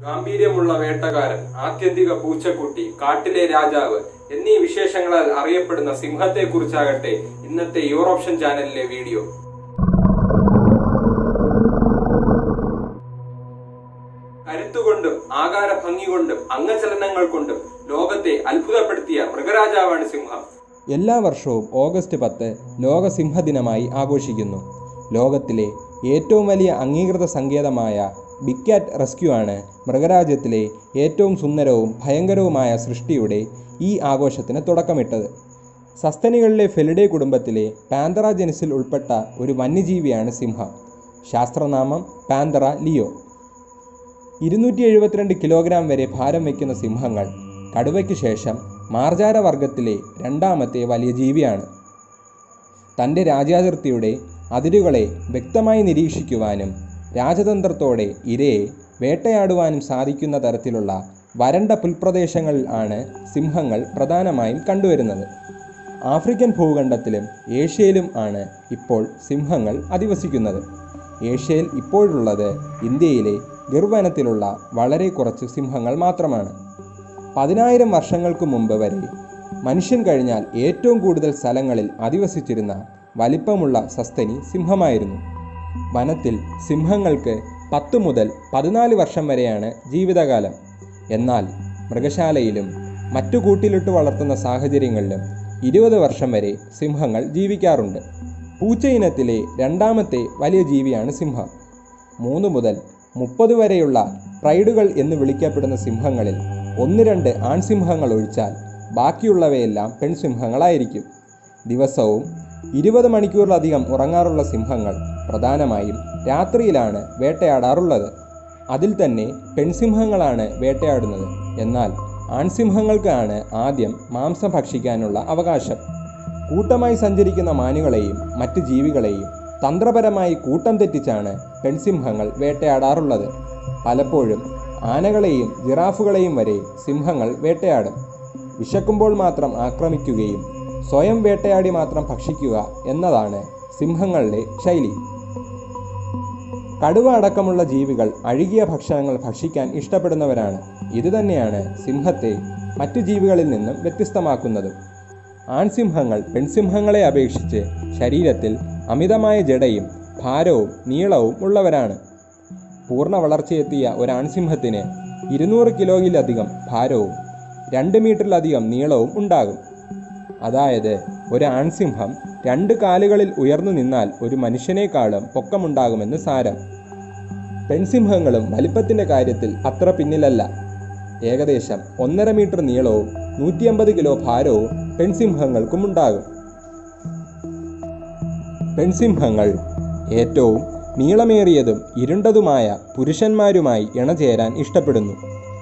ഗാംഭീര്യമുള്ള വേട്ടക്കാരൻ ആത്യന്തിക പൂച്ചക്കുട്ടി കാട്ടിലെ രാജാവ് എന്നീ വിശേഷങ്ങളാൽ അറിയപ്പെടുന്ന സിംഹത്തെക്കുറിച്ചാകട്ടെ ഇന്നത്തെ യൂറോപ്ഷൻ ചാനലിലെ വീഡിയോ കരുത്തുകൊണ്ടും ആകാര ഭംഗി കൊണ്ടും അംഗചലനങ്ങൾ കൊണ്ടും ലോകത്തെ അത്ഭുതപ്പെടുത്തിയ മൃഗരാജാവാണ് സിംഹം എല്ലാ വർഷവും ഓഗസ്റ്റ് പത്ത് ലോക സിംഹദിനമായി ആഘോഷിക്കുന്നു ലോകത്തിലെ ഏറ്റവും വലിയ അംഗീകൃത സങ്കേതമായ ബിഗ് കാറ്റ് റെസ്ക്യൂ ആണ് മൃഗരാജ്യത്തിലെ ഏറ്റവും സുന്ദരവും ഭയങ്കരവുമായ സൃഷ്ടിയുടെ ഈ ആഘോഷത്തിന് തുടക്കമിട്ടത് സസ്തനികളിലെ ഫെലിഡേ കുടുംബത്തിലെ പാന്തറ ജനുസിൽ ഉൾപ്പെട്ട ഒരു വന്യജീവിയാണ് സിംഹം ശാസ്ത്രനാമം പാന്തറ ലിയോ ഇരുന്നൂറ്റി എഴുപത്തിരണ്ട് കിലോഗ്രാം വരെ ഭാരം വയ്ക്കുന്ന സിംഹങ്ങൾ കടുവയ്ക്ക് ശേഷം മാർജാര വർഗത്തിലെ രണ്ടാമത്തെ വലിയ ജീവിയാണ് തൻ്റെ രാജ്യാതിർത്തിയുടെ അതിരുകളെ വ്യക്തമായി നിരീക്ഷിക്കുവാനും രാജതന്ത്രത്തോടെ ഇരയെ വേട്ടയാടുവാനും സാധിക്കുന്ന തരത്തിലുള്ള വരണ്ട പുൽപ്രദേശങ്ങളിൽ ആണ് സിംഹങ്ങൾ പ്രധാനമായും കണ്ടുവരുന്നത് ആഫ്രിക്കൻ ഭൂഖണ്ഡത്തിലും ഏഷ്യയിലും ആണ് ഇപ്പോൾ സിംഹങ്ങൾ അധിവസിക്കുന്നത് ഏഷ്യയിൽ ഇപ്പോഴുള്ളത് ഇന്ത്യയിലെ ഗിർവനത്തിലുള്ള വളരെ കുറച്ച് സിംഹങ്ങൾ മാത്രമാണ് പതിനായിരം വർഷങ്ങൾക്ക് മുമ്പ് വരെ മനുഷ്യൻ കഴിഞ്ഞാൽ ഏറ്റവും കൂടുതൽ സ്ഥലങ്ങളിൽ അധിവസിച്ചിരുന്ന വലിപ്പമുള്ള സസ്തനി സിംഹമായിരുന്നു വനത്തിൽ സിംഹങ്ങൾക്ക് പത്ത് മുതൽ പതിനാല് വർഷം വരെയാണ് ജീവിതകാലം എന്നാൽ മൃഗശാലയിലും മറ്റു കൂട്ടിലിട്ട് വളർത്തുന്ന സാഹചര്യങ്ങളിലും ഇരുപത് വർഷം വരെ സിംഹങ്ങൾ ജീവിക്കാറുണ്ട് പൂച്ച ഇനത്തിലെ രണ്ടാമത്തെ വലിയ ജീവിയാണ് സിംഹം മൂന്ന് മുതൽ മുപ്പത് വരെയുള്ള പ്രൈഡുകൾ എന്ന് വിളിക്കപ്പെടുന്ന സിംഹങ്ങളിൽ ഒന്ന് രണ്ട് ആൺസിംഹങ്ങൾ ഒഴിച്ചാൽ ബാക്കിയുള്ളവയെല്ലാം പെൺസിംഹങ്ങളായിരിക്കും ദിവസവും ഇരുപത് മണിക്കൂറിലധികം ഉറങ്ങാറുള്ള സിംഹങ്ങൾ പ്രധാനമായും രാത്രിയിലാണ് വേട്ടയാടാറുള്ളത് അതിൽ തന്നെ പെൺസിംഹങ്ങളാണ് വേട്ടയാടുന്നത് എന്നാൽ ആൺസിംഹങ്ങൾക്കാണ് ആദ്യം മാംസം ഭക്ഷിക്കാനുള്ള അവകാശം കൂട്ടമായി സഞ്ചരിക്കുന്ന മാനുകളെയും മറ്റ് ജീവികളെയും തന്ത്രപരമായി കൂട്ടം തെറ്റിച്ചാണ് പെൺസിംഹങ്ങൾ വേട്ടയാടാറുള്ളത് പലപ്പോഴും ആനകളെയും ജിറാഫുകളെയും വരെ സിംഹങ്ങൾ വേട്ടയാടും വിശക്കുമ്പോൾ മാത്രം ആക്രമിക്കുകയും സ്വയം വേട്ടയാടി മാത്രം ഭക്ഷിക്കുക എന്നതാണ് സിംഹങ്ങളുടെ ശൈലി കടുവ അടക്കമുള്ള ജീവികൾ അഴുകിയ ഭക്ഷണങ്ങൾ ഭക്ഷിക്കാൻ ഇഷ്ടപ്പെടുന്നവരാണ് ഇതുതന്നെയാണ് സിംഹത്തെ മറ്റു ജീവികളിൽ നിന്നും വ്യത്യസ്തമാക്കുന്നതും ആൺസിംഹങ്ങൾ പെൺസിംഹങ്ങളെ അപേക്ഷിച്ച് ശരീരത്തിൽ അമിതമായ ജടയും ഭാരവും നീളവും ഉള്ളവരാണ് പൂർണ്ണ വളർച്ചയെത്തിയ ഒരു ആൺസിംഹത്തിന് ഇരുന്നൂറ് കിലോയിലധികം ഭാരവും രണ്ട് മീറ്ററിലധികം നീളവും ഉണ്ടാകും അതായത് ഒരു ആൺസിംഹം രണ്ട് കാലുകളിൽ ഉയർന്നു നിന്നാൽ ഒരു മനുഷ്യനേക്കാളും പൊക്കമുണ്ടാകുമെന്ന് സാരം പെൺസിംഹങ്ങളും വലിപ്പത്തിന്റെ കാര്യത്തിൽ അത്ര പിന്നിലല്ല ഏകദേശം ഒന്നര മീറ്റർ നീളവും നൂറ്റി അമ്പത് കിലോ ഭാരവും പെൺസിംഹങ്ങൾക്കും ഉണ്ടാകും പെൺസിംഹങ്ങൾ ഏറ്റവും നീളമേറിയതും ഇരുണ്ടതുമായ പുരുഷന്മാരുമായി ഇണചേരാൻ ഇഷ്ടപ്പെടുന്നു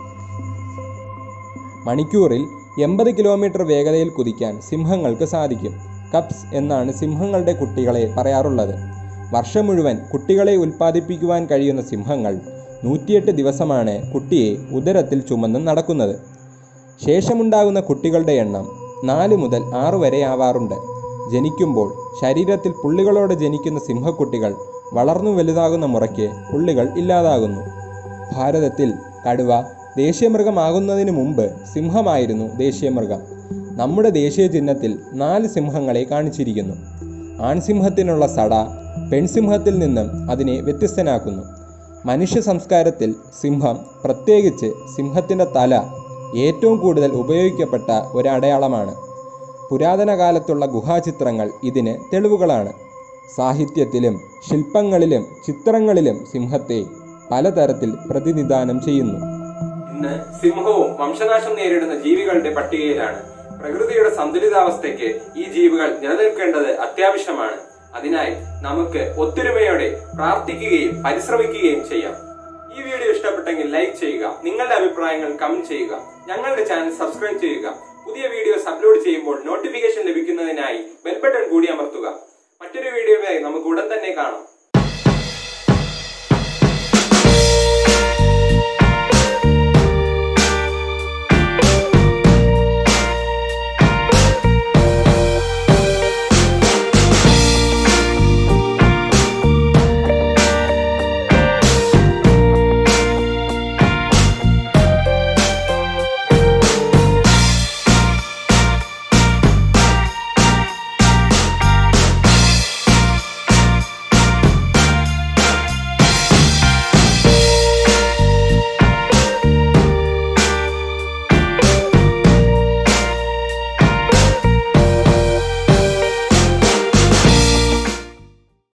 മണിക്കൂറിൽ എൺപത് കിലോമീറ്റർ വേഗതയിൽ കുതിക്കാൻ സിംഹങ്ങൾക്ക് സാധിക്കും കപ്സ് എന്നാണ് സിംഹങ്ങളുടെ കുട്ടികളെ പറയാറുള്ളത് വർഷം മുഴുവൻ കുട്ടികളെ ഉൽപ്പാദിപ്പിക്കുവാൻ കഴിയുന്ന സിംഹങ്ങൾ നൂറ്റിയെട്ട് ദിവസമാണ് കുട്ടിയെ ഉദരത്തിൽ ചുമന്ന് നടക്കുന്നത് ശേഷമുണ്ടാകുന്ന കുട്ടികളുടെ എണ്ണം നാല് മുതൽ ആറ് വരെ ആവാറുണ്ട് ജനിക്കുമ്പോൾ ശരീരത്തിൽ പുള്ളികളോടെ ജനിക്കുന്ന സിംഹക്കുട്ടികൾ വളർന്നു വലുതാകുന്ന മുറയ്ക്ക് പുള്ളികൾ ഇല്ലാതാകുന്നു ഭാരതത്തിൽ കടുവ ദേശീയമൃഗമാകുന്നതിന് മുമ്പ് സിംഹമായിരുന്നു ദേശീയമൃഗം നമ്മുടെ ദേശീയ ചിഹ്നത്തിൽ നാല് സിംഹങ്ങളെ കാണിച്ചിരിക്കുന്നു ആൺസിംഹത്തിനുള്ള സട പെൺസിംഹത്തിൽ നിന്നും അതിനെ വ്യത്യസ്തനാക്കുന്നു മനുഷ്യ സംസ്കാരത്തിൽ സിംഹം പ്രത്യേകിച്ച് സിംഹത്തിൻ്റെ തല ഏറ്റവും കൂടുതൽ ഉപയോഗിക്കപ്പെട്ട ഒരടയാളമാണ് പുരാതന കാലത്തുള്ള ഗുഹാചിത്രങ്ങൾ ഇതിന് തെളിവുകളാണ് സാഹിത്യത്തിലും ശില്പങ്ങളിലും ചിത്രങ്ങളിലും സിംഹത്തെ പലതരത്തിൽ പ്രതിനിധാനം ചെയ്യുന്നു ഇന്ന് സിംഹവും വംശനാശം നേരിടുന്ന ജീവികളുടെ പട്ടികയിലാണ് പ്രകൃതിയുടെ സന്തുലിതാവസ്ഥയ്ക്ക് ഈ ജീവികൾ നിലനിൽക്കേണ്ടത് അത്യാവശ്യമാണ് അതിനായി നമുക്ക് ഒത്തൊരുമയോടെ പ്രാർത്ഥിക്കുകയും പരിശ്രമിക്കുകയും ചെയ്യാം ഈ വീഡിയോ ഇഷ്ടപ്പെട്ടെങ്കിൽ ലൈക്ക് ചെയ്യുക നിങ്ങളുടെ അഭിപ്രായങ്ങൾ കമന്റ് ചെയ്യുക ഞങ്ങളുടെ ചാനൽ സബ്സ്ക്രൈബ് ചെയ്യുക പുതിയ വീഡിയോസ് അപ്ലോഡ് ചെയ്യുമ്പോൾ നോട്ടിഫിക്കേഷൻ ലഭിക്കുന്നതിനായി ബെൽ ബട്ടൺ കൂടി അമർത്തുക മറ്റൊരു വീഡിയോയുമായി നമുക്ക് ഉടൻ തന്നെ കാണാം